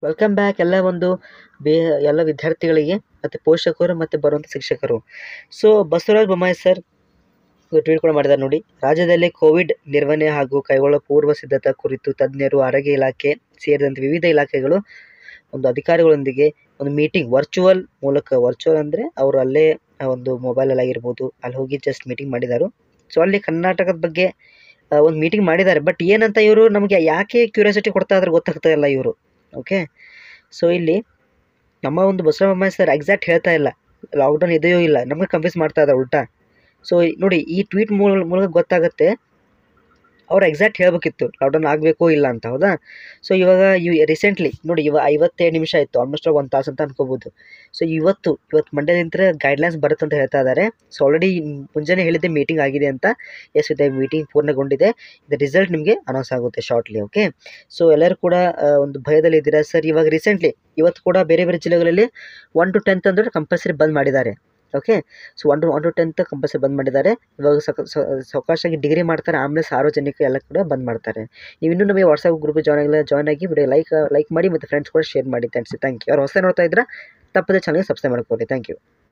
welcome back ಎಲ್ಲ ಒಂದು ಬೇ ಎಲ್ಲ ವಿದ್ಯಾರ್ಥಿಗಳಿಗೆ ಮತ್ತು ಪೋಷಕರು ಮತ್ತು ಬರುವಂಥ ಶಿಕ್ಷಕರು so Basavaraj Bommai sir tweet ಕೂಡ ಮಾಡಿದ್ದಾರೆ ನೋಡಿ ರಾಜ್ಯದಲ್ಲಿ ಕೋವಿಡ್ ನಿರ್ವಹಣೆ ಹಾಗೂ ಕೈಗೊಳ್ಳುವ ಪೂರ್ವ ಸಿದ್ಧತಾ ಕುರಿತು ತಜ್ಞರು ಆರೋಗ್ಯ ಇಲಾಖೆ ಸೇರಿದಂತೆ ವಿವಿಧ ಇಲಾಖೆಗಳು ಒಂದು ಅಧಿಕಾರಿಗಳೊಂದಿಗೆ ಒಂದು ಮೀಟಿಂಗ್ ವರ್ಚುವಲ್ ಮೂಲಕ ವರ್ಚುವಲ್ ಅಂದರೆ ಅವರು ಅಲ್ಲೇ ಆ ಒಂದು ಮೊಬೈಲಲ್ಲಿ ಆಗಿರ್ಬೋದು ಅಲ್ಲಿ ಹೋಗಿ ಜಸ್ಟ್ ಮೀಟಿಂಗ್ ಮಾಡಿದ್ದಾರೆ ಸೊ ಅಲ್ಲಿ ಕರ್ನಾಟಕದ ಬಗ್ಗೆ ಆ, ಒಂದು ಮೀಟಿಂಗ್ ಮಾಡಿದ್ದಾರೆ ಬಟ್ ಏನಂತ ಇವರು ನಮಗೆ ಯಾಕೆ ಕ್ಯೂರಿಯಾಸಿಟಿ ಕೊಡ್ತಾ ಇದ್ದಾರೆ ಗೊತ್ತಾಗ್ತಾ ಇಲ್ಲ ಇವರು ಓಕೆ ಸೊ ಇಲ್ಲಿ ನಮ್ಮ ಒಂದು ಬಸವರಾಜ ಬೊಮ್ಮಾಯಿ ಸರ್ ಎಕ್ಸಾಕ್ಟ್ ಹೇಳ್ತಾ ಇಲ್ಲ ಲಾಕ್ಡೌನ್ ಇದೆಯೋ ಇಲ್ಲ ನಮಗೆ ಕನ್ಫ್ಯೂಸ್ ಮಾಡ್ತಾ ಇದ್ದಾರೆ ಉಲ್ಟಾ ಸೊ ನೋಡಿ ಈ ಟ್ವೀಟ್ ಮೂಲ ಮೂಲಕ ಗೊತ್ತಾಗುತ್ತೆ ಅವ್ರು ಎಕ್ಸಾಕ್ಟ್ ಹೇಳಬೇಕಿತ್ತು ಲಾಕ್ಡೌನ್ ಆಗಬೇಕೋ ಇಲ್ಲ ಅಂತ ಹೌದಾ ಸೊ ಇವಾಗ ಇವ್ ರೀಸೆಂಟ್ಲಿ ನೋಡಿ ಇವಾಗ ಐವತ್ತೇಳು ನಿಮಿಷ ಆಯಿತು ಆಲ್ಮೋಸ್ಟ್ ಒಂದು ತಾಸು ಅಂತ ಅನ್ಕೋಬೋದು ಸೊ ಇವತ್ತು ಇವತ್ತು ಮಂಡ್ಯದಿಂದ ಗೈಡ್ಲೈನ್ಸ್ ಬರುತ್ತೆ ಅಂತ ಹೇಳ್ತಾ ಇದ್ದಾರೆ ಸೊ ಆಲ್ರೆಡಿ ಮುಂಜಾನೆ ಹೇಳಿದ್ದೆ ಮೀಟಿಂಗ್ ಆಗಿದೆ ಅಂತ ಎಸ್ ಇದೆ ಮೀಟಿಂಗ್ ಪೂರ್ಣಗೊಂಡಿದೆ ಇದು ರಿಸಲ್ಟ್ ನಿಮಗೆ ಅನೌನ್ಸ್ ಆಗುತ್ತೆ ಶಾರ್ಟ್ಲಿ ಓಕೆ ಸೊ ಎಲ್ಲರೂ ಕೂಡ ಆ, ಒಂದು ಭಯದಲ್ಲಿ ಇದ್ದೀರಾ ಸರ್ ಇವಾಗ ರೀಸೆಂಟ್ಲಿ ಇವತ್ತು ಕೂಡ ಬೇರೆ ಬೇರೆ ಜಿಲ್ಲೆಗಳಲ್ಲಿ ಒನ್ ಟು ಟೆಂತ್ ಅಂದರೆ ಕಂಪಲ್ಸರಿ ಬಂದ್ ಮಾಡಿದ್ದಾರೆ okay so one to one to tenth compulsory bandh ಮಾಡಿದ್ದಾರೆ ಇವಾಗ ಸಕ ಸಾವಕಾಶಾಗಿ ಡಿಗ್ರಿ ಮಾಡ್ತಾರೆ ಆಮೇಲೆ ಸಾರ್ವಜನಿಕ ಎಲ್ಲ ಕೂಡ ಬಂದ್ ಮಾಡ್ತಾರೆ ನೀವು ಇನ್ನೂ ನಮಗೆ ವಾಟ್ಸಪ್ ಗ್ರೂಪ್ ಜಾಯ್ನ್ ಆಗಿಲ್ಲ ಜಾಯ್ನ್ ಆಗಿ ವಿಡಿಯೋ ಲೈಕ್ ಲೈಕ್ ಮಾಡಿ ಮತ್ತು ಫ್ರೆಂಡ್ಸ್ ಕೂಡ ಶೇರ್ ಮಾಡಿ ಥ್ಯಾಂಕ್ಸ್ ಥ್ಯಾಂಕ್ ಯು ಅವ್ರು ಹೊಸ ನೋಡ್ತಾ ಇದ್ರೆ ತಪ್ಪದೆ ಚಾನಲ್ಗೆ ಸಬ್ಸ್ಕ್ರೈಬ್ ಮಾಡ್ಕೊಳ್ಳಿ ಥ್ಯಾಂಕ್ ಯು